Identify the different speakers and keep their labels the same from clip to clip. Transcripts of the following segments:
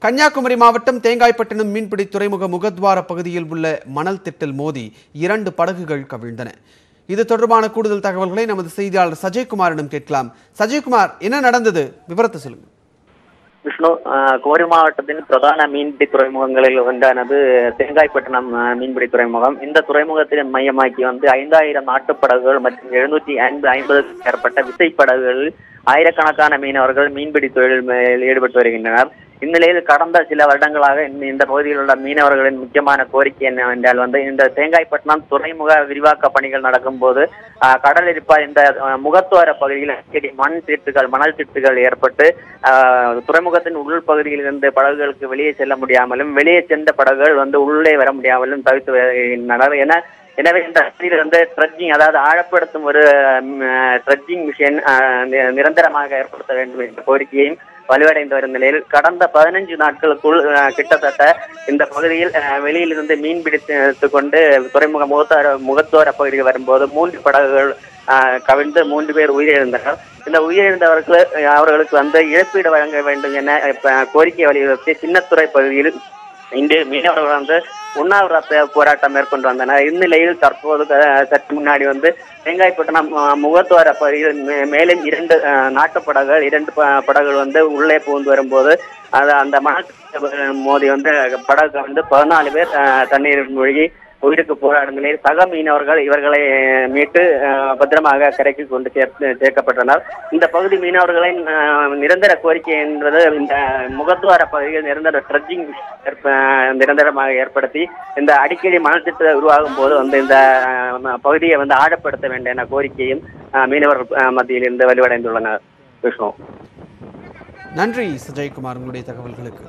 Speaker 1: கன்னியாகுமரி மாவட்டம் தேங்காய்பட்டினம் மீன்பிடி துறைமுக முகத்வார பகுதியில் உள்ள மணல் திட்டில் மோதி இரண்டு படகுகள் கவிழ்ந்தன இது தொடர்பான கூடுதல் தகவல்களை நமது செய்தியாளர் சஜய்குமாரிடம் கேட்கலாம் சஜய்குமார் என்ன நடந்தது விவரத்தை சொல்லுங்க
Speaker 2: விஷ்ணு அஹ், குமரி மாவட்டத்தின் பிரதான மீன்பிடி துறைமுகங்களில் ஒன்றானது தேங்காய்பட்டினம் அஹ், மீன்பிடி துறைமுகம் இந்த துறைமுகத்தின் மையமாக்கி வந்து ஐந்தாயிரம் நாட்டுப்படகுகள் மற்றும் எழுநூற்றி ஐம்பது ஐம்பதுக்கும் மேற்பட்ட விசைப்படகுகளில் ஆயிரக்கணக்கான மீனவர்கள் மீன்பிடி தொழிலில் மேல் ஈடுபட்டு வருகின்றனர் இந்நிலையில் கடந்த சில வருடங்களாக இந்த- இந்த பகுதியில் உள்ள மீனவர்களின் முக்கியமான கோரிக்கை என்னவென்றால் வந்து இந்த தேங்காய்பட்டினம் துறைமுக விரிவாக்க பணிகள் நடக்கும்போது அஹ், கடல் இருப்பா இந்த அஹ், முகத்துவார பகுதியில் அடிக்கடி மண் திட்டுகள் மணல் திட்டுகள் ஏற்பட்டு அஹ், துறைமுகத்தின் உள் பகுதியில் இருந்த படகுகளுக்கு வெளியே செல்ல முடியாமலும் வெளியே சென்ற படகுகள் வந்து உள்ளே வர முடியாமலும் தவித்து வருகின்றனர் என எனவே இந்த பகுதியில் வந்து ட்ரட்ஜிங் அதாவது ஆழப்படுத்தும் ஒரு ட்ரட்ஜிங் மிஷின் நிரந்தரமாக ஏற்படுத்த வேண்டும் என்ற கோரிக்கையையும் வலுவடைந்து வரும் நிலையில் கடந்த பதினஞ்சு நாட்களுக்குள் அஹ், கிட்டத்தட்ட இந்த பகுதியில் அஹ், வெளியிலிருந்து மீன் பிடித்து கொண்டு துறைமுக முகத்தோர முகத்தோர பகுதியில் வரும்போது மூன்று படகுகள் அஹ், கவிழ்ந்து மூன்று பேர் உயிரிழந்தனர் இந்த உயிரிழந்தவர்கள் அஹ், அவர்களுக்கு வந்து இழப்பீடு வழங்க வேண்டும் என இப்ப கோரிக்கை வலியுறுத்தி சின்னத்துறை பகுதியில் இன்று மீனவர்கள் வந்து உண்ணாவிரத போராட்டம் மேற்கொண்டு வந்தனர் இந்நிலையில் தற்போது அஹ், சற்று முன்னாடி வந்து தேங்காய்பட்டினம் அஹ், முகத்துவார பகுதியில் மே- மேலும் இரண்டு அஹ், நாட்டுப் படகுகள் இரண்டு ப- படகுகள் வந்து உள்ளே புகுந்து வரும்போது அது அந்த மணல் மோதி வந்து படகு வந்து பதினாலு பேர் அஹ், தண்ணீரில் மூழ்கி உயிருக்கு போராடும் நிலையில் சக மீனவர்கள் இவர்களை அஹ், மீட்டு அஹ், பத்திரமாக கரைக்கு கொண்டு சேர்த்து சேர்க்கப்பட்டனர் இந்த பகுதி மீனவர்களின் அஹ், நிரந்தர கோரிக்கை என்பது இந்த முகத்துவார பகுதியில் நிரந்தர ட்ரட்ஜிங் நிரந்தரமாக ஏற்படுத்தி இந்த அடிக்கடி மணல் திட்டு உருவாகும் போது வந்து இந்த அஹ், பகுதியை வந்து ஆழப்படுத்த வேண்டிய என கோரிக்கையும் அஹ், மீனவர்கள் அஹ், மத்தியில் இருந்து வலுவடைந்துள்ளனர் விஷ்ணு
Speaker 1: நன்றி சஜய்குமார் உங்களுடைய தகவல்களுக்கு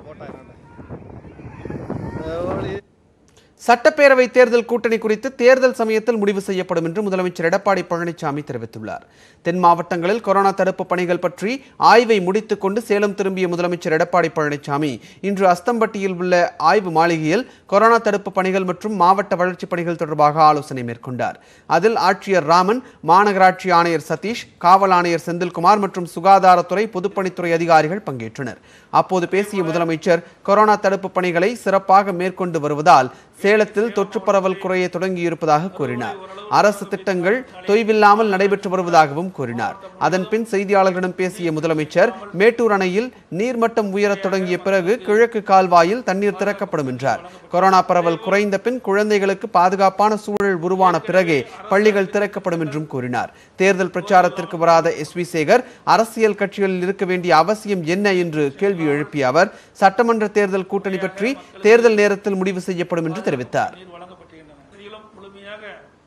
Speaker 1: சட்டப்பேரவை தேர்தல் கூட்டணி குறித்து தேர்தல் சமயத்தில் முடிவு செய்யப்படும் என்று முதலமைச்சர் எடப்பாடி பழனிசாமி தெரிவித்துள்ளார் தென் மாவட்டங்களில் கொரோனா தடுப்பு பணிகள் பற்றி ஆய்வை முடித்துக் கொண்டு சேலம் திரும்பிய முதலமைச்சர் எடப்பாடி பழனிசாமி இன்று அஸ்தம்பட்டியில் உள்ள ஆய்வு மாளிகையில் கொரோனா தடுப்பு பணிகள் மற்றும் மாவட்ட வளர்ச்சிப் பணிகள் தொடர்பாக ஆலோசனை மேற்கொண்டார் அதில் ஆட்சியர் ராமன் மாநகராட்சி ஆணையர் சதீஷ் காவல் ஆணையர் செந்தில்குமார் மற்றும் சுகாதாரத்துறை பொதுப்பணித்துறை அதிகாரிகள் பங்கேற்றனர் அப்போது பேசிய முதலமைச்சர் கொரோனா தடுப்பு பணிகளை சிறப்பாக மேற்கொண்டு வருவதால் சேலத்தில் தொற்று பரவல் குறைய தொடங்கியிருப்பதாக கூறினார் அரசு திட்டங்கள் தொய்வில்லாமல் நடைபெற்று வருவதாகவும் கூறினார் அதன் பின் செய்தியாளர்களிடம் பேசிய முதலமைச்சர் மேட்டூர் அணையில் நீர்மட்டம் உயரத் தொடங்கிய பிறகு கிழக்கு கால்வாயில் தண்ணீர் திறக்கப்படும் என்றார் கொரோனா பரவல் குறைந்த பின் குழந்தைகளுக்கு பாதுகாப்பான சூழல் உருவான பிறகே பள்ளிகள் திறக்கப்படும் என்றும் கூறினார் தேர்தல் பிரச்சாரத்திற்கு வராத எஸ் வி சேகர் அரசியல் கட்சிகளில் இருக்க வேண்டிய அவசியம் என்ன என்று கேள்வி எழுப்பிய அவர் சட்டமன்ற தேர்தல் கூட்டணி பற்றி தேர்தல் நேரத்தில் முடிவு செய்யப்படும் என்று தெரிவித்தார்
Speaker 3: நீர் வழங்கப்பட்டிருக்கின்றன இதிலும் முழுமையாக